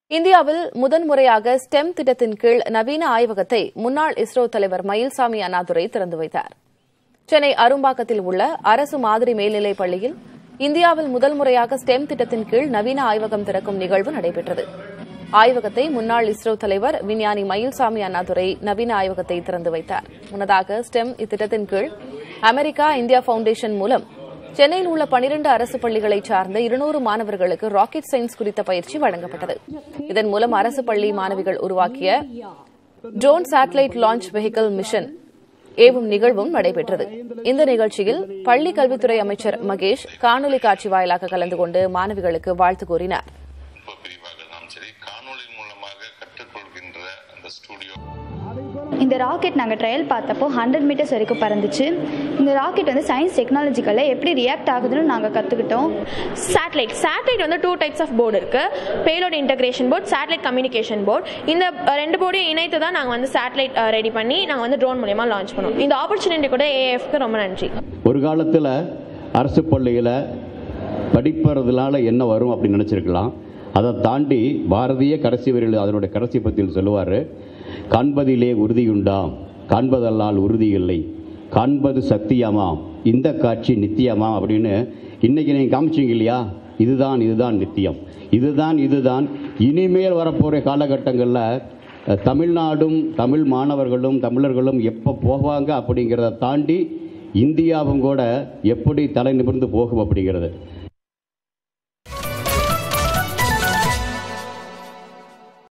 இந்தியாவில் முதன்முறையாக ஸ்டெம் திட்டத்தின் கீழ் நவீன ஆய்வகத்தை முன்னாள் இஸ்ரோ தலைவர் மயில்சாமி அண்ணாதுரை திறந்து வைத்தார் சென்னை அரும்பாக்கத்தில் உள்ள அரசு மாதிரி மேல்நிலைப் பள்ளியில் இந்தியாவில் முதல் முறையாக ஸ்டெம் திட்டத்தின் கீழ் நவீன ஆய்வகம் திறக்கும் நிகழ்வு நடைபெற்றது ஆய்வகத்தை முன்னாள் இஸ்ரோ தலைவர் விஞ்ஞானி மயில்சாமி அண்ணாதுரை நவீன ஆய்வகத்தை திறந்து வைத்தார் முன்னதாக ஸ்டெம் இத்திட்டத்தின் கீழ் அமெரிக்கா இந்தியா பவுண்டேஷன் மூலம் சென்னையில் உள்ள பனிரண்டு அரசு பள்ளிகளைச் சார்ந்த இருநூறு மாணவர்களுக்கு ராக்கெட் சயின்ஸ் குறித்த பயிற்சி வழங்கப்பட்டது இதன் மூலம் அரசு பள்ளி மாணவிகள் உருவாக்கிய drone satellite launch vehicle mission ஏவும் நிகழ்வும் நடைபெற்றது இந்த நிகழ்ச்சியில் பள்ளி கல்வித்துறை அமைச்சர் மகேஷ் காணொலி காட்சி வாயிலாக கலந்து கொண்டு மாணவிகளுக்கு வாழ்த்து கூறினார் தொழில்நுட்ப பிரிவாக இருந்தாலும் சரி காணொளி மூலமாக கற்றுக்கொள்கின்ற அந்த ஸ்டுடியோ இந்த ராக்கெட் நாங்கள் ட்ரையல் பார்த்தப்போ ஹண்ட்ரட் மீட்டர்ஸ் வரைக்கும் பறந்துச்சு இந்த ராக்கெட் வந்து சயின்ஸ் டெக்னாலஜிக்கலில் எப்படி ரியாக்ட் ஆகுதுன்னு நாங்கள் கற்றுக்கிட்டோம் சேட்டலைட் சேட்டலைட் வந்து டூ டைப்ஸ் ஆஃப் போர்டு இருக்கு payload integration board satellite communication board இந்த அஹ், ரெண்டு போர்டையும் இணைத்து தான் நாங்கள் வந்து சேட்டலைட் ரெடி பண்ணி நாங்கள் வந்து ட்ரோன் மூலயமா லான்ச் பண்ணுவோம் இந்த ஆப்பர்ச்சுனிட்டி கூட ஏஎஃப்க்கு ரொம்ப நன்றி ஒரு காலத்தில் அரசு பள்ளியில் படிப்பறதுனால என்ன வரும் அப்படின்னு நினச்சிருக்கலாம் அதை தாண்டி பாரதிய கடைசி வரியில் அதனுடைய கடைசி பத்தியில் சொல்லுவார் காண்பதிலே உறுதியுண்டாம் காண்பதல்லால் உறுதி இல்லை காண்பது சத்தியமாம் இந்த காட்சி நித்தியமாம் அப்படின்னு இன்னைக்கு நீங்கள் காமிச்சிங்க இல்லையா இதுதான் இதுதான் நித்தியம் இதுதான் இதுதான் இனிமேல் வரப்போகிற காலகட்டங்களில் அஹ், தமிழ்நாடும் தமிழ் மாணவர்களும் தமிழர்களும் எப்போ போவாங்க அப்படிங்கிறத தாண்டி இந்தியாவும் கூட எப்படி தலை நிமிர்ந்து போகும் அப்படிங்கிறது